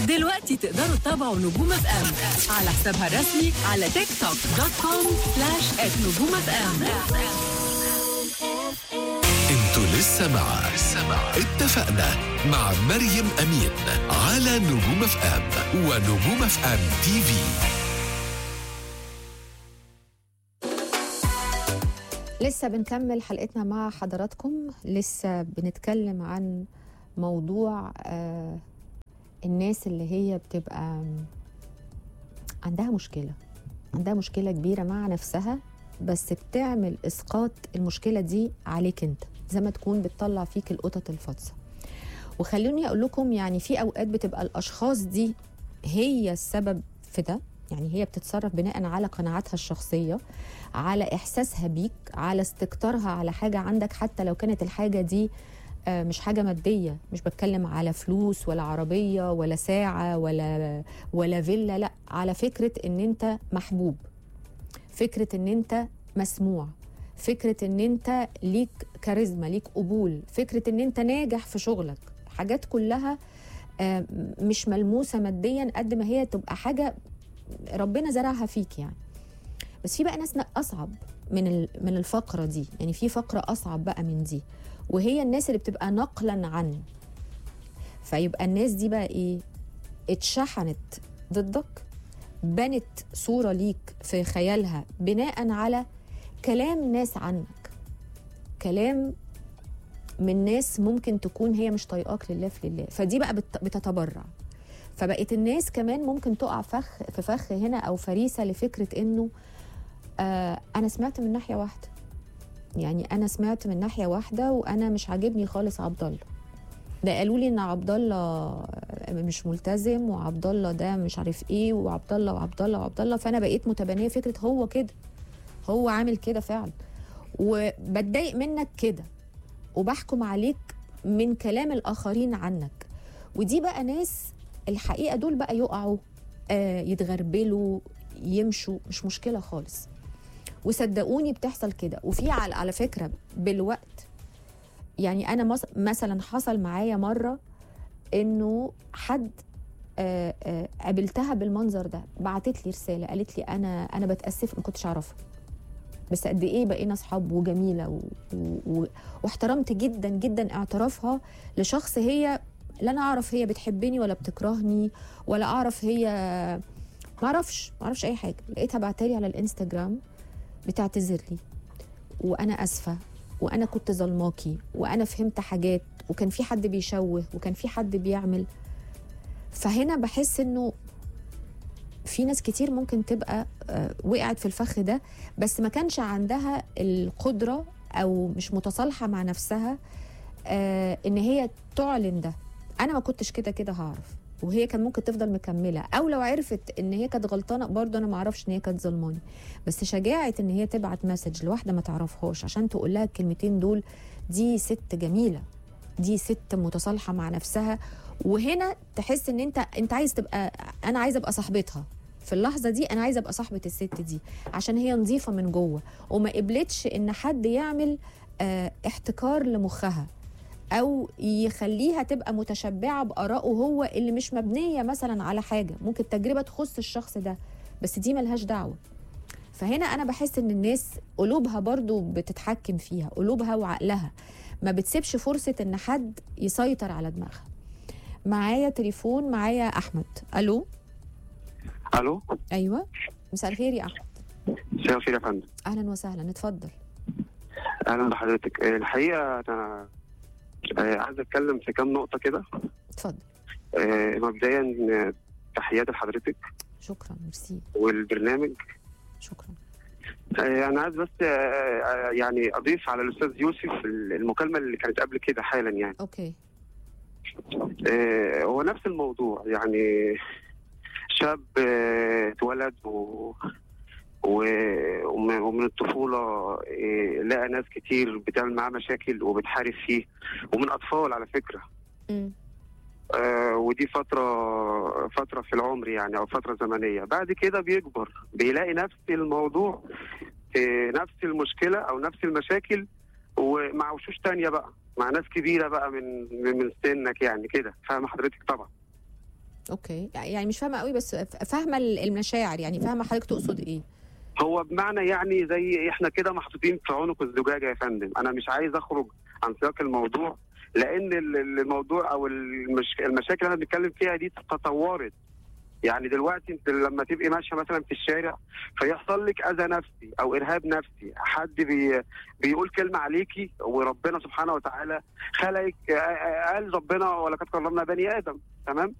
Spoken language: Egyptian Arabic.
دلوقتي تقدروا تتابعوا نجوم اف ام على حسابها الرسمي على تيك توك دوت كوم سلاش نجوم اف ام انتوا لسه مع اتفقنا مع مريم امين على نجوم اف ام ونجوم اف ام تي في لسه بنكمل حلقتنا مع حضراتكم لسه بنتكلم عن موضوع آه الناس اللي هي بتبقى عندها مشكلة عندها مشكلة كبيرة مع نفسها بس بتعمل إسقاط المشكلة دي عليك أنت زي ما تكون بتطلع فيك القطط الفاطسة وخلوني أقول لكم يعني في أوقات بتبقى الأشخاص دي هي السبب في ده يعني هي بتتصرف بناء على قناعاتها الشخصية على إحساسها بيك على استكتارها على حاجة عندك حتى لو كانت الحاجة دي آه، مش حاجة مادية مش بتكلم على فلوس ولا عربية ولا ساعة ولا ولا فيلا لا على فكرة ان انت محبوب فكرة ان انت مسموع فكرة ان انت ليك كاريزما ليك قبول فكرة ان انت ناجح في شغلك حاجات كلها آه، مش ملموسة ماديا قد ما هي تبقى حاجة ربنا زرعها فيك يعني بس في بقى ناس اصعب من ال- من الفقره دي يعني في فقره اصعب بقى من دي وهي الناس اللي بتبقى نقلا عن فيبقى الناس دي بقى ايه اتشحنت ضدك بنت صوره ليك في خيالها بناء على كلام ناس عنك كلام من ناس ممكن تكون هي مش طايقاك لله في لله فدي بقى بت- بتتبرع فبقت الناس كمان ممكن تقع فخ في فخ هنا او فريسه لفكره انه آه انا سمعت من ناحيه واحده يعني انا سمعت من ناحيه واحده وانا مش عاجبني خالص عبد الله ده قالوا لي ان عبد الله مش ملتزم وعبد الله ده مش عارف ايه وعبد الله وعبد الله وعبد الله فانا بقيت متبنيه فكره هو كده هو عامل كده فعلا وبتضايق منك كده وبحكم عليك من كلام الاخرين عنك ودي بقى ناس الحقيقه دول بقى يقعوا آه يتغربلوا يمشوا مش مشكله خالص وصدقوني بتحصل كده وفي على, على فكره بالوقت يعني انا مس- مثلا حصل معايا مره انه حد آه، آه، قابلتها بالمنظر ده بعتت لي رساله قالت لي انا انا بتاسف ما كنتش اعرفها بس قد ايه بقينا اصحاب وجميله و... و... و... واحترمت جدا جدا اعترافها لشخص هي لا انا اعرف هي بتحبني ولا بتكرهني ولا اعرف هي ما اعرفش ما اعرفش اي حاجه لقيتها بعتلي على الانستجرام بتعتذر لي وانا اسفه وانا كنت ظلماكي وانا فهمت حاجات وكان في حد بيشوه وكان في حد بيعمل فهنا بحس انه في ناس كتير ممكن تبقى آه، وقعت في الفخ ده بس ما كانش عندها القدره او مش متصالحه مع نفسها آه، ان هي تعلن ده انا ما كنتش كده كده هعرف وهي كان ممكن تفضل مكمله او لو عرفت ان هي كانت غلطانه برضه انا ما اعرفش ان هي كانت ظلماني بس شجاعه ان هي تبعت مسج لواحده ما تعرفهاش عشان تقول لها الكلمتين دول دي ست جميله دي ست متصالحه مع نفسها وهنا تحس ان انت انت عايز تبقى انا عايزه ابقى صاحبتها في اللحظه دي انا عايزه ابقى صاحبه الست دي عشان هي نظيفه من جوه وما قبلتش ان حد يعمل آه، احتكار لمخها او يخليها تبقى متشبعه بارائه هو اللي مش مبنيه مثلا على حاجه ممكن تجربه تخص الشخص ده بس دي ملهاش دعوه فهنا انا بحس ان الناس قلوبها برضو بتتحكم فيها قلوبها وعقلها ما بتسيبش فرصه ان حد يسيطر على دماغها معايا تليفون معايا احمد الو الو ايوه مساء الخير يا احمد مساء الخير يا فندم اهلا وسهلا اتفضل اهلا بحضرتك آه، الحقيقه انا آه، عايز اتكلم في كام نقطه كده اتفضل آه، مبدئيا آه، تحياتي لحضرتك شكرا ميرسي والبرنامج شكرا آه، انا عايز بس آه، آه، يعني اضيف على الاستاذ يوسف المكالمه اللي كانت قبل كده حالا يعني اوكي آه، هو نفس الموضوع يعني شاب آه، اتولد و و- ومن ومن الطفولة آه، لقى ناس كتير بتعمل معاه مشاكل وبتحارب فيه ومن أطفال على فكرة امم آه، ودي فترة فترة في العمر يعني أو فترة زمنية بعد كده بيكبر بيلاقي نفس الموضوع في نفس المشكلة أو نفس المشاكل ومع وشوش تانية بقى مع ناس كبيرة بقى من من من سنك يعني كده فاهم حضرتك طبعا اوكي يعني مش فاهمه قوي بس ف- فاهمه ال- المشاعر يعني فاهمه حضرتك تقصد ايه هو بمعنى يعني زي احنا كده محطوطين في عنق الزجاجه يا فندم انا مش عايز اخرج عن سياق الموضوع لان ال- ال- الموضوع او المش... المشاكل اللي انا بنتكلم فيها دي تطورت يعني دلوقتي انت لما تبقي ماشيه مثلا في الشارع فيحصل لك اذى نفسي او ارهاب نفسي حد بي... بيقول كلمه عليكي وربنا سبحانه وتعالى خلقك آه، آه، قال ربنا ولقد كرمنا بني ادم تمام